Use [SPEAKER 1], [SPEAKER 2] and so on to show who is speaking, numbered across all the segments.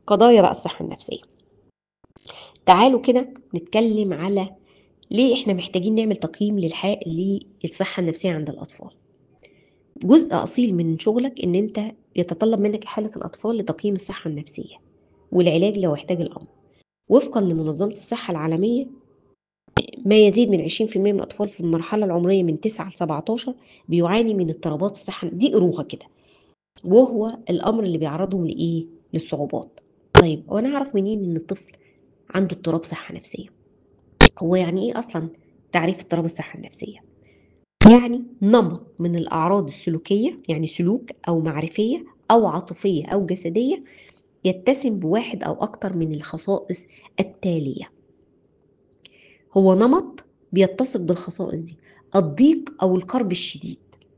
[SPEAKER 1] قضايا بقى الصحة النفسية تعالوا كده نتكلم على ليه احنا محتاجين نعمل تقييم للحق للصحة النفسية عند الأطفال جزء أصيل من شغلك إن أنت يتطلب منك حالة الأطفال لتقييم الصحة النفسية والعلاج لو احتاج الأمر وفقا لمنظمة الصحة العالمية ما يزيد من 20% من الأطفال في المرحلة العمرية من 9 ل 17 بيعاني من اضطرابات الصحة دي قروها كده وهو الأمر اللي بيعرضهم لإيه؟ للصعوبات طيب وأنا أعرف منين إن الطفل عنده اضطراب صحة نفسية هو يعني إيه أصلا تعريف اضطراب الصحة النفسية؟ يعني نمط من الأعراض السلوكية يعني سلوك أو معرفية أو عاطفية أو جسدية يتسم بواحد أو أكتر من الخصائص التالية هو نمط بيتصف بالخصائص دي الضيق أو الكرب الشديد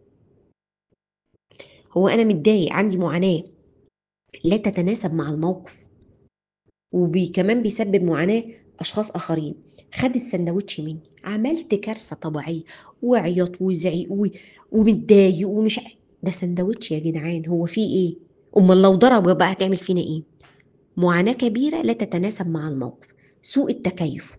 [SPEAKER 1] هو أنا متضايق عندي معاناة لا تتناسب مع الموقف وكمان بيسبب معاناة أشخاص آخرين خد السندوتش مني عملت كارثة طبيعية وعياط وزعيق و- ومتضايق ومش ع- ده سندوتش يا جدعان هو فيه ايه امال لو ضرب بقى هتعمل فينا ايه معاناة كبيرة لا تتناسب مع الموقف سوء التكيف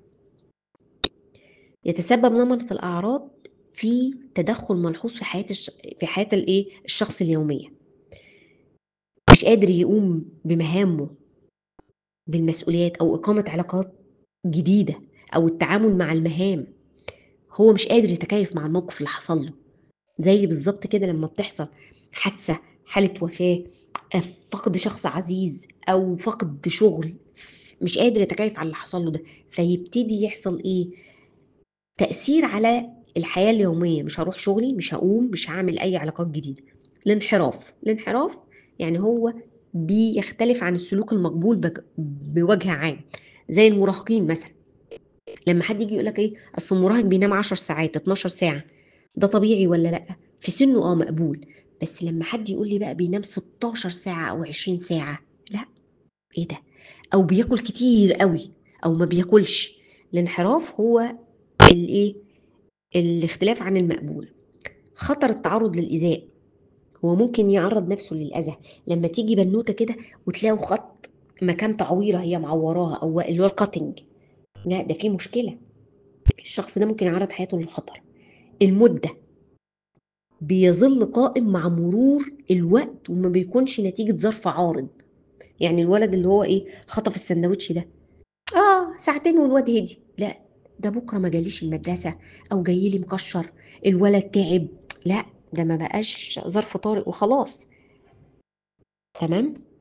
[SPEAKER 1] يتسبب نمط الأعراض في تدخل ملحوظ في حياة الش... في حياة الايه الشخص اليومية مش قادر يقوم بمهامه بالمسؤوليات أو إقامة علاقات جديدة أو التعامل مع المهام هو مش قادر يتكيف مع الموقف اللي حصل له زي بالظبط كده لما بتحصل حادثة حالة وفاة آه، فقد شخص عزيز أو فقد شغل مش قادر يتكيف على اللي حصل له ده فيبتدي يحصل إيه تأثير على الحياة اليومية مش هروح شغلي مش هقوم مش هعمل أي علاقات جديدة الانحراف الانحراف يعني هو بيختلف عن السلوك المقبول بك- بوجه عام زي المراهقين مثلا لما حد يجي يقول لك ايه اصل المراهق بينام 10 ساعات 12 ساعه ده طبيعي ولا لا في سنه اه مقبول بس لما حد يقول لي بقى بينام 16 ساعه او 20 ساعه لا ايه ده او بياكل كتير قوي او ما بياكلش الانحراف هو الايه الاختلاف عن المقبول خطر التعرض للايذاء هو ممكن يعرض نفسه للاذى لما تيجي بنوته كده وتلاقوا خط مكان تعويره هي معوراها او اللي هو الكاتنج لا ده في مشكله الشخص ده ممكن يعرض حياته للخطر المده بيظل قائم مع مرور الوقت وما بيكونش نتيجه ظرف عارض يعني الولد اللي هو ايه خطف السندوتش ده اه ساعتين والواد هدي لا ده بكره ما جاليش المدرسه او جاي لي مكشر الولد تعب لا ده ما بقاش ظرف طارئ وخلاص تمام